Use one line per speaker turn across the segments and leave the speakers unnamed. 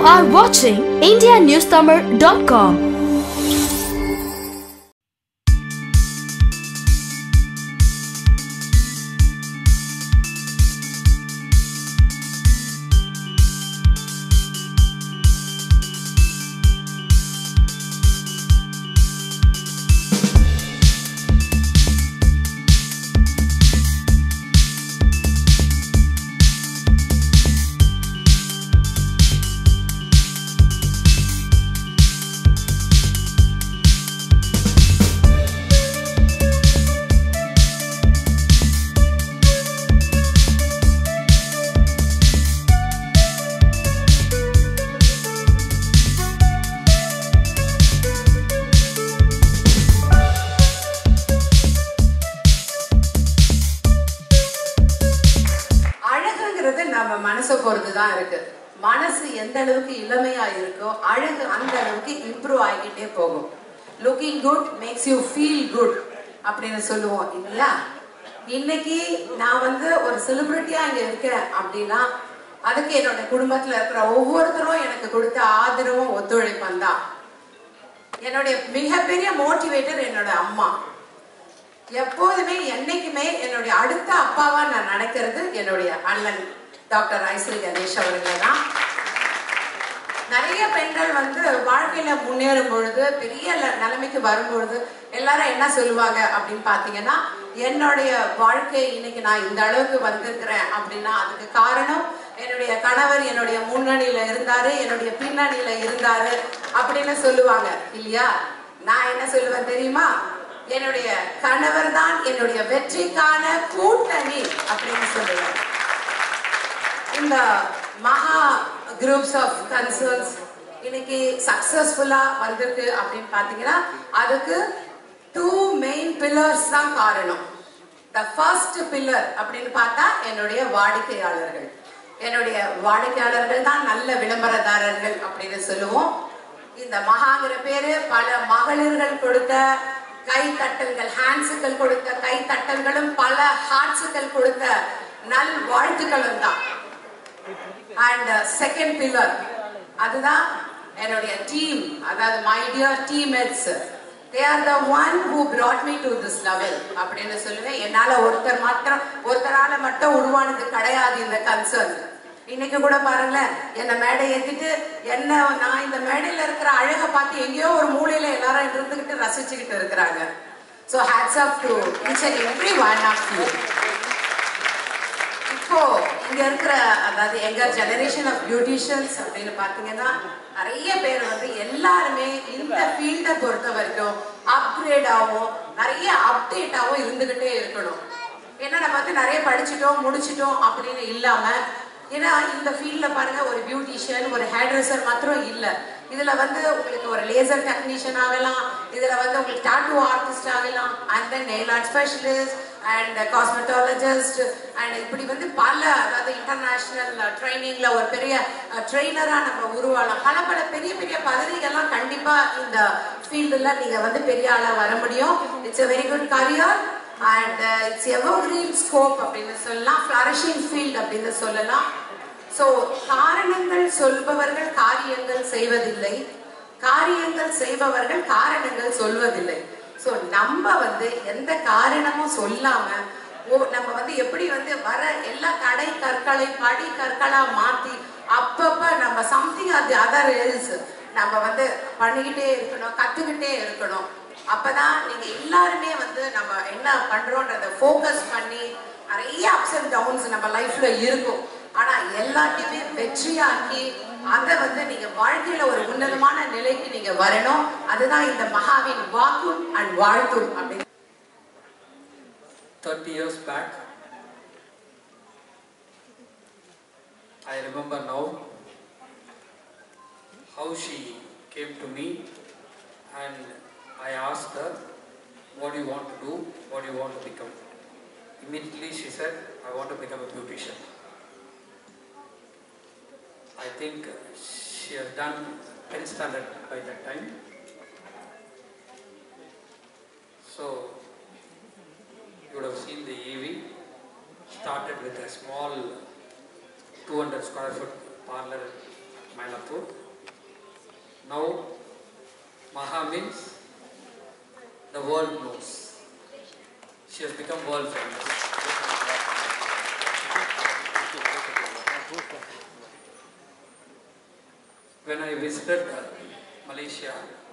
are watching indianewstamil.com.
அழகுங்கிறது நம்ம மனசை பொறுத்து தான் இருக்கு மனசு எந்த அளவுக்கு இளமையா இருக்கோ அழகு அந்த அளவுக்கு இம்ப்ரூவ் ஆகிக்கிட்டே போகும் looking good makes you feel good அப்படின்னு சொல்லுவோம் இல்லையா இன்னைக்கு நான் வந்து ஒரு செலிபிரிட்டியா இங்க இருக்கேன் அப்படின்னா அதுக்கு என்னோட குடும்பத்துல இருக்கிற ஒவ்வொருத்தரும் எனக்கு கொடுத்த ஆதரவும் ஒத்துழைப்பும் தான் என்னுடைய மிகப்பெரிய மோட்டிவேட்டர் என்னோட அம்மா எப்போதுமே என்னைக்குமே என்னுடைய அடுத்த அப்பாவா நான் நினைக்கிறது என்னுடைய அண்ணன் டாக்டர் ஐஸ்ரீ கணேஷ் அவர்கள் தான் நிறைய பெண்கள் வந்து வாழ்க்கையில முன்னேறும் பொழுது பெரிய ல- நிலைமைக்கு வரும்பொழுது எல்லாரும் என்ன சொல்லுவாங்க அப்படின்னு பாத்தீங்கன்னா என்னுடைய வாழ்க்கை இன்னைக்கு நான் இந்த அளவுக்கு வந்திருக்கிறேன் அப்படின்னா அதுக்கு காரணம் என்னுடைய கணவர் என்னுடைய முன்னணியில இருந்தாரு என்னுடைய பின்னணியில இருந்தாரு அப்படின்னு சொல்லுவாங்க இல்லையா நான் என்ன சொல்லுவேன் தெரியுமா என்னுடைய கணவர் தான் என்னுடைய வெற்றிக்கான கூட்டணி அப்படின்னு சொல்லுவேன் இந்த மகா குரூப்ஸ் ஆஃப் கன்சர்ன்ஸ் இன்னைக்கு சக்சஸ்ஃபுல்லா வந்திருக்கு அப்படின்னு பாத்தீங்கன்னா அதுக்கு டூ மெயின் பில்லர்ஸ் தான் காரணம் த ஃபர்ஸ்ட் பில்லர் அப்படின்னு பார்த்தா என்னுடைய வாடிக்கையாளர்கள் என்னுடைய வாடிக்கையாளர்கள் தான் நல்ல விளம்பரதாரர்கள் அப்படின்னு சொல்லுவோம் இந்த மகாங்கிற பேரு பல மகளிர்கள் கொடுத்த கை தட்டல்கள் ஹேண்ட்ஸுகள் கொடுத்த கை தட்டல்களும் பல ஹார்ட்ஸுகள் கொடுத்த நல் வாழ்த்துக்களும் தான் அண்ட் செகண்ட் பில்லர் அதுதான் என்னுடைய டீம் அதாவது my dear teammates they are the one who brought me to this level அப்படின்னு சொல்லுவேன் என்னால ஒருத்தர் மாத்திரம் ஒருத்தரால மட்டும் உருவானது கிடையாது இந்த கன்சர்ன் இன்னைக்கு கூட பாருங்களேன் என்ன மேடை ஏத்திட்டு என்ன நான் இந்த மேடையில இருக்கிற அழகை பார்த்து எங்கேயோ ஒரு மூலையில எல்லாரும் இருந்துகிட்டு ரசிச்சுக்கிட்டு இருக்கிறாங்க so hats off to each and every one of you இப்போ இங்க இருக்கிற அதாவது எங்க ஜெனரேஷன் ஆஃப் பியூட்டிஷியன்ஸ் அப்படின்னு பாத்தீங்கன்னா நிறைய பேர் வந்து எல்லாருமே இந்த ஃபீல்டை பொறுத்த வரைக்கும் அப்கிரேட் ஆகும் நிறைய அப்டேட் ஆகும் இருந்துகிட்டே இருக்கணும் ஏன்னா நம்ம வந்து நிறைய படிச்சிட்டோம் முடிச்சிட்டோம் அப்படின்னு இல்லாம ஏன்னா இந்த ஃபீல்ட்ல பாருங்க ஒரு பியூட்டிஷியன் ஒரு ஹேர் ட்ரெஸ்ஸர் மாத்திரம் இல்ல இதுல வந்து உங்களுக்கு ஒரு லேசர் டெக்னீஷியன் ஆகலாம் இதுல வந்து உங்களுக்கு டாட்டூ ஆர்டிஸ்ட் ஆகலாம் and then nail art specialist and cosmetologist and இப்படி வந்து பல அதாவது இன்டர்நேஷனல் ட்ரைனிங்ல ஒரு பெரிய ட்ரெயினரா நம்ம உருவாகலாம் பல பல பெரிய பெரிய பதவிகள்லாம் கண்டிப்பா இந்த ஃபீல்டுல நீங்க வந்து பெரிய ஆளா வர முடியும் it's a very good career and it's evergreen scope அப்படின்னு சொல்லலாம் ஃபிளரிஷிங் ஃபீல்ட் அப்படின்னு சொல்லலாம் ஸோ காரணங்கள் சொல்பவர்கள் காரியங்கள் செய்வதில்லை காரியங்கள் செய்பவர்கள் காரணங்கள் சொல்வதில்லை ஸோ நம்ம வந்து எந்த காரணமும் சொல்லாம ஓ நம்ம வந்து எப்படி வந்து வர எல்லா தடை கற்களை படி கற்களா மாத்தி அப்பப்ப நம்ம சம்திங் அது அதர் இஸ் நம்ம வந்து பண்ணிக்கிட்டே இருக்கணும் கத்துக்கிட்டே இருக்கணும் அப்பதான் நீங்க எல்லாருமே வந்து நம்ம என்ன பண்றோன்றத ஃபோக்கஸ் பண்ணி நிறைய அப்ஸ் அண்ட் டவுன்ஸ் நம்ம லைஃப்ல இருக்கும் ஆனா எல்லாத்தையுமே வெற்றியாக்கி அதை வந்து நீங்க வாழ்க்கையில ஒரு உன்னதமான நிலைக்கு நீங்க வரணும் அதுதான் இந்த மகாவின் வாக்கும் அண்ட் வாழ்த்தும் அப்படின்னு
30 years back, I remember now how she came to me and I asked her, What do you want to do? What do you want to become? Immediately she said, I want to become a beautician. I think she has done 10th standard by that time. So you would have seen the EV started with a small 200 square foot parlor Mylapore. Now, Maha means the world knows. She has become world famous. When I visited uh, Malaysia,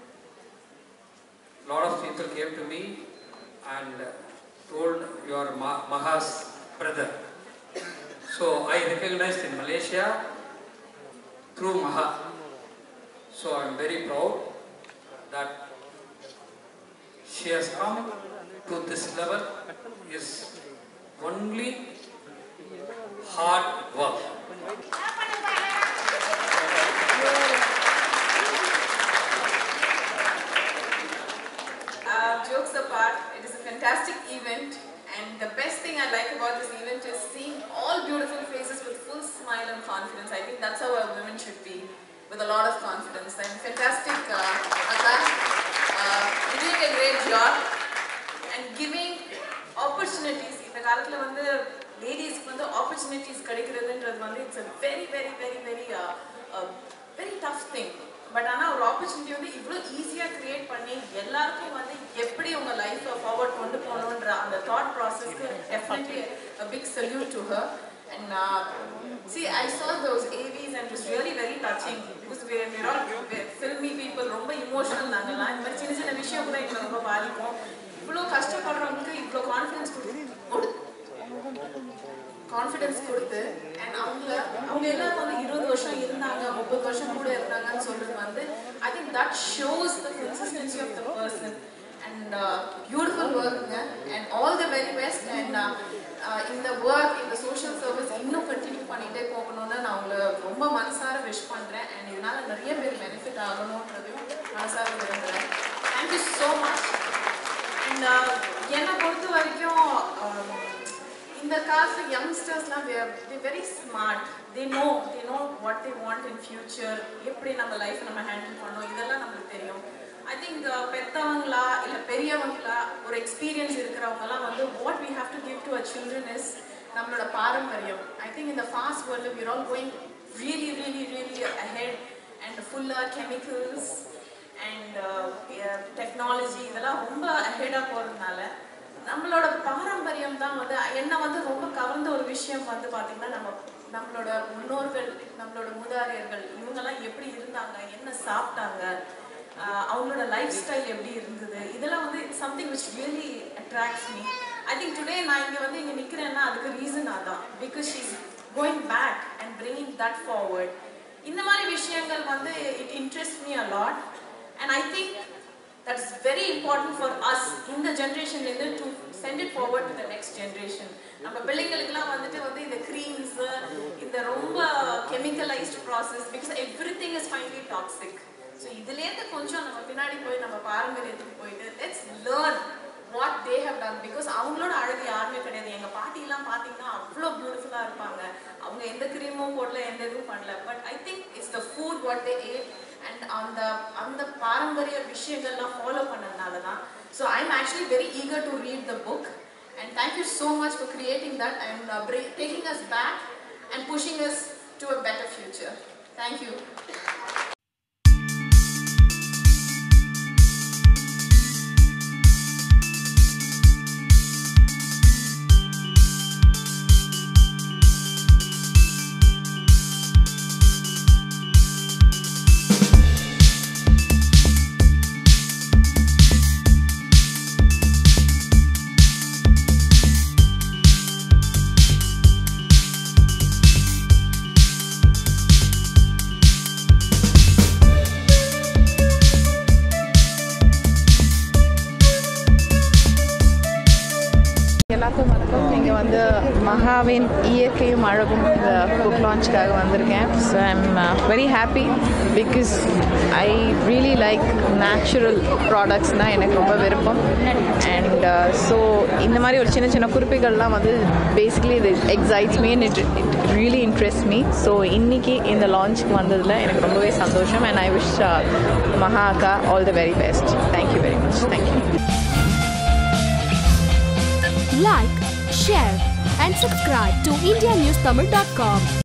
lot of people came to me and uh, told you are Ma- Maha's brother. So I recognized in Malaysia through Maha. So I am very proud that she has come to this level is only hard work.
Uh, jokes apart, it is a fantastic event and the best thing I like about this event is seeing all beautiful faces with full smile and confidence. I think that's how a women should be, with a lot of confidence. And fantastic, uh, Akash. Uh, you're doing a great job and giving opportunities. இந்த காலத்துல வந்து லேடிஸ்க்கு வந்து opportunities கிடைக்கிறதுன்றது வந்து it's a very very very very uh, uh, very tough thing but ஆனால் ஒரு opportunity வந்து இவ்வளோ ஈஸியாக கிரியேட் பண்ணி எல்லாருக்கும் வந்து எப்படி உங்கள் லைஃப்பை ஃபார்வர்ட் கொண்டு போகணுன்ற அந்த தாட் ப்ராசஸ்க்கு definitely a big salute to her and uh, see I saw those AVs and it was really very touching because we we're all we're filmy people ரொம்ப இமோஷனல் நாங்கெல்லாம் இந்த மாதிரி சின்ன சின்ன விஷயம் கூட எங்களை ரொம்ப பாதிக்கும் இவ்வளோ கஷ்டப்படுறவங்களுக்கு இவ்வளோ கான்ஃபிடன்ஸ் கொடு கான்ஃபிடன்ஸ் கொடுத்து அண்ட் அவங்க அவங்க எல்லாரும் வந்து இருபது வருஷம் இருந்தாங்க முப்பது வருஷம் கூட இருந்தாங்கன்னு சொல்றது வந்து I think that shows the consistency of the person and beautiful ஒர்க்குங்க and all the very best and இந்த ஒர்க் இந்த சோஷியல் சர்வீஸ் இன்னும் கண்டினியூ பண்ணிகிட்டே போகணும்னு நான் உங்களை ரொம்ப மனசார விஷ் பண்ணுறேன் அண்ட் இதனால நிறைய பேர் பெனிஃபிட் ஆகணுன்றதையும் மனசார விரும்புகிறேன் தேங்க்யூ ஸோ மச் அண்ட் என்னை பொறுத்த வரைக்கும் um, இந்த காலத்து யங்ஸ்டர்ஸ்லாம் very smart they know they know what they want in future எப்படி நம்ம லைஃப் நம்ம ஹேண்டில் பண்ணோம் இதெல்லாம் நம்மளுக்கு தெரியும் ஐ திங்க் பெத்தவங்களா இல்லை பெரியவங்களா ஒரு எக்ஸ்பீரியன்ஸ் இருக்கிறவங்கலாம் வந்து what we have to give to a children is நம்மளோட பாரம்பரியம் ஐ திங்க் இந்த fast world we're all going really really really ahead and ஃபுல்லாக கெமிக்கல்ஸ் அண்ட் டெக்னாலஜி இதெல்லாம் ரொம்ப அஹெடாக போகிறதுனால நம்மளோட பாரம்பரியம் தான் வந்து என்ன வந்து ரொம்ப கவர்ந்த ஒரு விஷயம் வந்து பார்த்தீங்கன்னா நம்ம நம்மளோட முன்னோர்கள் நம்மளோட மூதாதையர்கள் இவங்கெல்லாம் எப்படி இருந்தாங்க என்ன சாப்பிட்டாங்க ஆஹ் அவங்களோட லைஃப் ஸ்டைல் எப்படி இருந்தது இதெல்லாம் வந்து something which really attracts me I think today நான் இங்கே வந்து இங்கே நிற்கிறேன்னா அதுக்கு ரீசன் அதான் because she's going back and bringing that forward இந்த மாதிரி விஷயங்கள் வந்து it interest me a lot and I think that's very important for us இந்த ஜென்ரேஷன்லேருந்து to send it forward to the next generation நம்ம பிள்ளைங்களுக்குலாம் வந்துட்டு வந்து இந்த க்ரீம்ஸ் இந்த ரொம்ப chemicalised process because everything is finally toxic so இதுலேருந்து கொஞ்சம் நம்ம பின்னாடி போய் நம்ம பாரம்பரியத்துக்கு போயிட்டு let's learn what they have done because அவங்களோட அழகு யாருமே கிடையாது எங்கள் பாட்டிலாம் பார்த்தீங்கன்னா அவ்வளோ பியூட்டிஃபுல்லாக இருப்பாங்க அவங்க எந்த க்ரீமும் போடல எந்த இதுவும் பண்ணல but I think it's the food what they ate and அந்த அந்த பாரம்பரிய விஷயங்கள்லாம் ஃபாலோ பண்ணதுனால தான் so I am actually very eager to read the book and thank you so much for creating that and taking us back and pushing us to a better future thank you
எல்லாருக்கும் வணக்கம் இங்கே வந்து மகாவின் இயற்கையும் அழகும் இந்த புக் லான்ச்சுக்காக வந்திருக்கேன் so I'm very happy because I really like natural ப்ராடக்ட்ஸ்னால் எனக்கு ரொம்ப விருப்பம் அண்ட் ஸோ இந்த மாதிரி ஒரு சின்ன சின்ன குறிப்புகள்லாம் வந்து பேசிக்கலி இது excites me it it really interest me so இன்னைக்கு இந்த லான்ச்சுக்கு வந்ததில் எனக்கு ரொம்பவே சந்தோஷம் அண்ட் ஐ விஷ் மகா அக்கா all the very best thank you very much thank you
Like, share, and subscribe to IndiaNewsTamil.com.